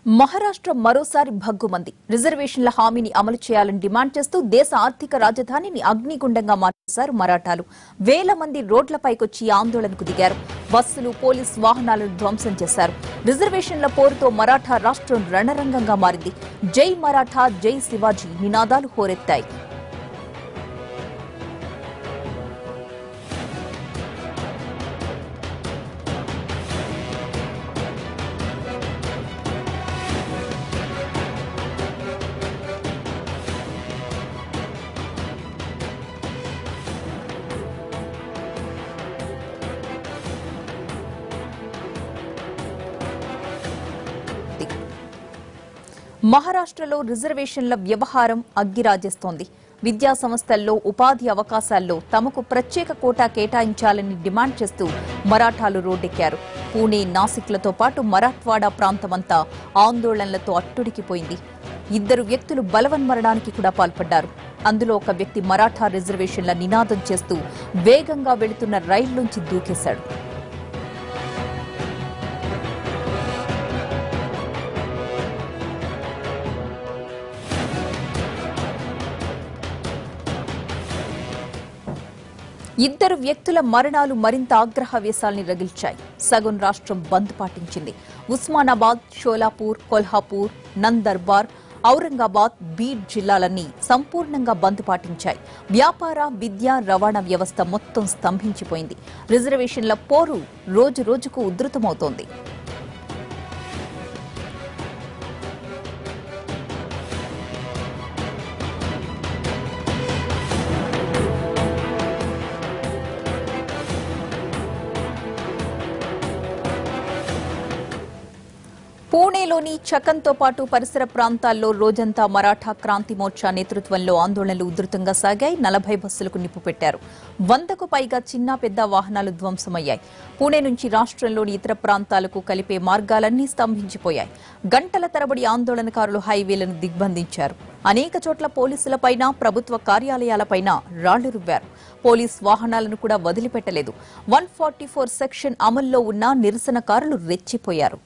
మహారాష్ట్ర మరోసారి భగ్గుమంది రిజర్వేషన్ల హామీని అమలు చేయాలని డిమాండ్ చేస్తూ దేశ ఆర్థిక రాజధానిని అగ్నిగుండంగా మార్చేశారు మరాఠాలు వేల మంది రోడ్లపైకొచ్చి ఆందోళనకు దిగారు బస్సులు పోలీస్ వాహనాలను ధ్వంసం చేశారు రిజర్వేషన్ల పోరుతో మరాఠా రాష్ట్రం రణరంగంగా మారింది జై మరాఠా జై శివాజీ నినాదాలు హోరెత్తాయి మహారాష్ట్రలో రిజర్వేషన్ల వ్యవహారం అగ్గిరాజేస్తోంది విద్యా సంస్థల్లో ఉపాధి అవకాశాల్లో తమకు ప్రత్యేక కోటా కేటాయించాలని డిమాండ్ చేస్తూ మరాఠాలు రోడ్డెక్కారు పూణే నాసిక్లతో పాటు మరాఠ్వాడా ప్రాంతమంతా ఆందోళనలతో అట్టుడికిపోయింది ఇద్దరు వ్యక్తులు బలవన్మరణానికి కూడా పాల్పడ్డారు అందులో ఒక వ్యక్తి మరాఠా రిజర్వేషన్ల నినాదం చేస్తూ వేగంగా వెళుతున్న రైల్లోంచి దూకేశాడు ఇద్దరు వ్యక్తుల మరణాలు మరింత ఆగ్రహవేశాల్ని రగిల్చాయి సగం రాష్ట్రం బంద్ పాటించింది ఉస్మానాబాద్ షోలాపూర్ కొల్హాపూర్ నందర్బార్ ఔరంగాబాద్ బీడ్ జిల్లాలన్నీ సంపూర్ణంగా బంద్ పాటించాయి వ్యాపార విద్య రవాణా వ్యవస్థ మొత్తం స్తంభించిపోయింది రిజర్వేషన్ల పోరు రోజు రోజుకు ఉధృతమవుతోంది పూణేలోని చకన్తో పాటు పరిసర ప్రాంతాల్లో రోజంతా మరాఠా క్రాంతి మోర్చా నేతృత్వంలో ఆందోళనలు ఉధృతంగా సాగాయి నలభై బస్సులకు నిప్పు పెట్టారు వందకు పైగా చిన్న పెద్ద వాహనాలు ధ్వంసమయ్యాయి పూణే నుంచి రాష్ట్రంలోని ఇతర ప్రాంతాలకు కలిపే మార్గాలన్నీ స్తంభించిపోయాయి గంటల తరబడి ఆందోళనకారులు హైవేలను దిగ్బంధించారు అనేక చోట్ల పోలీసులపైన ప్రభుత్వ కార్యాలయాలపైన రాళ్లు రువ్వారు పోలీస్ వాహనాలను కూడా వదిలిపెట్టలేదు వన్ ఫార్టీ ఫోర్ సెక్షన్ అమల్లో ఉన్న నిరసనకారులు రెచ్చిపోయారు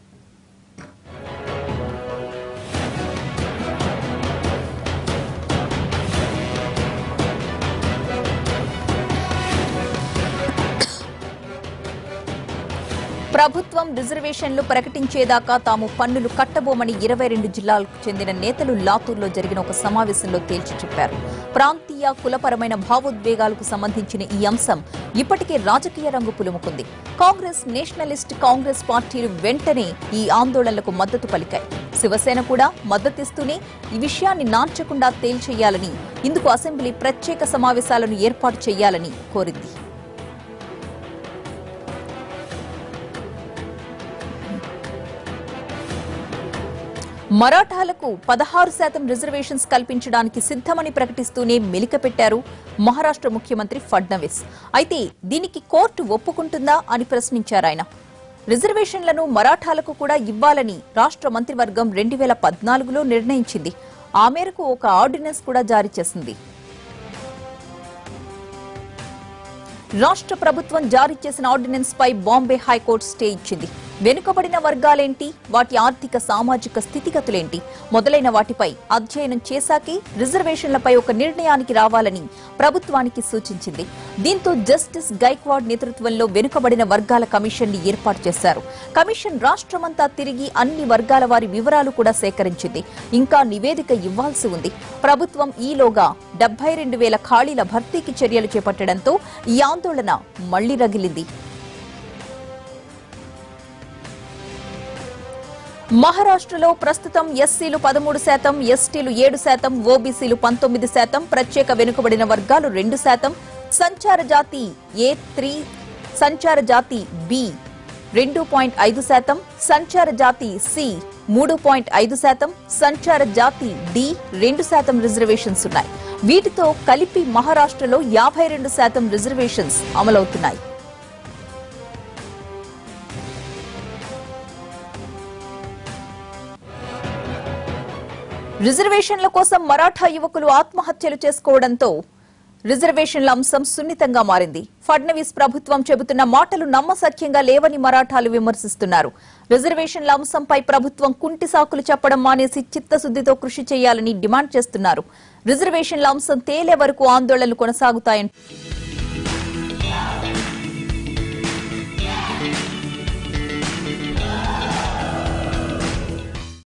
ప్రభుత్వం రిజర్వేషన్లు ప్రకటించేదాకా తాము పన్నులు కట్టబోమని ఇరవై రెండు జిల్లాలకు చెందిన నేతలు లాతూర్లో జరిగిన ఒక సమావేశంలో తేల్చి చెప్పారు ప్రాంతీయ కులపరమైన భావోద్వేగాలకు సంబంధించిన ఈ అంశం ఇప్పటికే రాజకీయ రంగు పులుముకుంది కాంగ్రెస్ నేషనలిస్ట్ కాంగ్రెస్ పార్టీలు వెంటనే ఈ ఆందోళనలకు మద్దతు పలికాయి శివసేన కూడా మద్దతిస్తూనే ఈ విషయాన్ని నార్చకుండా తేల్చేయాలని ఇందుకు అసెంబ్లీ ప్రత్యేక సమావేశాలను ఏర్పాటు చేయాలని కోరింది మరాఠాలకు పదహారు శాతం రిజర్వేషన్స్ కల్పించడానికి సిద్ధమని ప్రకటిస్తూనే మెలికపెట్టారు మహారాష్ట్ర ముఖ్యమంత్రి ఫడ్నవీస్ అయితే దీనికి కోర్టు ఒప్పుకుంటుందా అని ప్రశ్నించారు ఆయన రిజర్వేషన్లను మరాఠాలకు కూడా ఇవ్వాలని రాష్ట్ర మంత్రివర్గం రెండు వేల పద్నాలుగులో నిర్ణయించింది ఆ మేరకు ఒక ఆర్డినెన్స్ కూడా జారీ చేసింది రాష్ట్ర ప్రభుత్వం జారీ చేసిన ఆర్డినెన్స్ పై బాంబే హైకోర్టు స్టే ఇచ్చింది వెనుకబడిన వర్గాలేంటి వాటి ఆర్థిక సామాజిక స్థితిగతులేంటి మొదలైన వాటిపై అధ్యయనం చేశాకే రిజర్వేషన్లపై ఒక నిర్ణయానికి రావాలని ప్రభుత్వానికి సూచించింది దీంతో జస్టిస్ గైక్వాడ్ నేతృత్వంలో వెనుకబడిన వర్గాల కమిషన్ ని ఏర్పాటు చేశారు కమిషన్ రాష్ట్రమంతా తిరిగి అన్ని వర్గాల వారి వివరాలు కూడా సేకరించింది ఇంకా నివేదిక ఇవ్వాల్సి ఉంది ప్రభుత్వం ఈలోగా డెబ్బై రెండు వేల ఖాళీల భర్తీకి చర్యలు చేపట్టడంతో ఈ ఆందోళన మళ్లీ రగిలింది మహారాష్ట్రలో ప్రస్తుతం ఎస్సీలు పదమూడు శాతం ఎస్టీలు ఏడు శాతం ఓబీసీలు పంతొమ్మిది శాతం ప్రత్యేక వెనుకబడిన వర్గాలు రెండు శాతం సంచార జాతి ఏ త్రీ సంచార జాతి బి రెండు పాయింట్ ఐదు శాతం సంచార జాతి సి మూడు పాయింట్ ఐదు శాతం సంచార జాతి డి రెండు శాతం రిజర్వేషన్స్ ఉన్నాయి వీటితో కలిపి మహారాష్ట్రలో యాభై రెండు శాతం రిజర్వేషన్స్ అమలవుతున్నాయి రిజర్వేషన్ల కోసం మరాఠా యువకులు ఆత్మహత్యలు చేసుకోవడంతో రిజర్వేషన్ల అంశం సున్నితంగా మారింది ఫడ్నవీస్ ప్రభుత్వం చెబుతున్న మాటలు నమ్మసఖ్యంగా లేవని మరాఠాలు విమర్శిస్తున్నారు రిజర్వేషన్ల అంశంపై ప్రభుత్వం కుంటి సాకులు చెప్పడం మానేసి చిత్తశుద్దితో కృషి చేయాలని డిమాండ్ చేస్తున్నారు రిజర్వేషన్ల అంశం తేలే వరకు ఆందోళనలు కొనసాగుతాయని